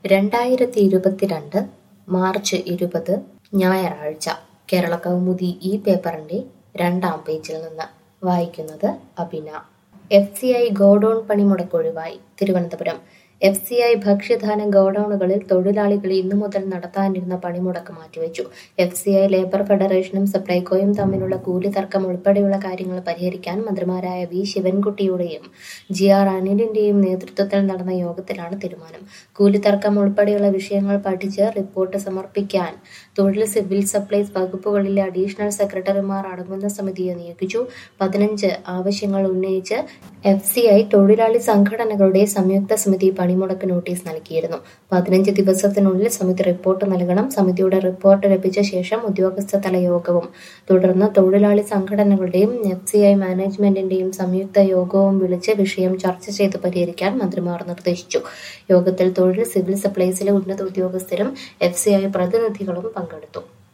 രണ്ടായിരത്തി ഇരുപത്തിരണ്ട് മാർച്ച് ഇരുപത് ഞായറാഴ്ച കേരള കൗമുദി ഈ പേപ്പറിന്റെ രണ്ടാം പേജിൽ നിന്ന് വായിക്കുന്നത് Abina F C I godown പണിമുടക്ക് ഒഴിവായി തിരുവനന്തപുരം എഫ് സി ഐ ഭക്ഷ്യധാന ഗോഡൌണുകളിൽ തൊഴിലാളികൾ ഇന്നു മുതൽ നടത്താനിരുന്ന പണിമുടക്ക് മാറ്റിവെച്ചു എഫ് സി ഐ ലേബർ ഫെഡറേഷനും സപ്ലൈകോയും തമ്മിലുള്ള കൂലി തർക്കം ഉൾപ്പെടെയുള്ള കാര്യങ്ങൾ പരിഹരിക്കാൻ മന്ത്രിമാരായ വി ശിവൻകുട്ടിയുടെയും ജി ആർ അനിലിന്റെയും നേതൃത്വത്തിൽ നടന്ന യോഗത്തിലാണ് തീരുമാനം കൂലി തർക്കം ഉൾപ്പെടെയുള്ള വിഷയങ്ങൾ പഠിച്ച് റിപ്പോർട്ട് സമർപ്പിക്കാൻ തൊഴിൽ സിവിൽ സപ്ലൈസ് വകുപ്പുകളിലെ അഡീഷണൽ സെക്രട്ടറിമാർ അടങ്ങുന്ന സമിതിയെ നിയോഗിച്ചു പതിനഞ്ച് ആവശ്യങ്ങൾ ഉന്നയിച്ച് എഫ് സി ഐ തൊഴിലാളി സംഘടനകളുടെ സംയുക്ത സമിതി പണിമുടക്ക് നോട്ടീസ് നൽകിയിരുന്നു പതിനഞ്ച് ദിവസത്തിനുള്ളിൽ സമിതി റിപ്പോർട്ട് നൽകണം സമിതിയുടെ റിപ്പോർട്ട് ലഭിച്ച ശേഷം ഉദ്യോഗസ്ഥ തല യോഗവും തുടർന്ന് തൊഴിലാളി സംഘടനകളുടെയും എഫ് സി ഐ മാനേജ്മെന്റിന്റെയും സംയുക്ത യോഗവും വിളിച്ച് വിഷയം ചർച്ച ചെയ്ത് പരിഹരിക്കാൻ മന്ത്രിമാർ നിർദ്ദേശിച്ചു യോഗത്തിൽ തൊഴിൽ സിവിൽ സപ്ലൈസിലെ ഉന്നത ഉദ്യോഗസ്ഥരും എഫ് സി ഐ പ്രതിനിധികളും പങ്കെടുത്തു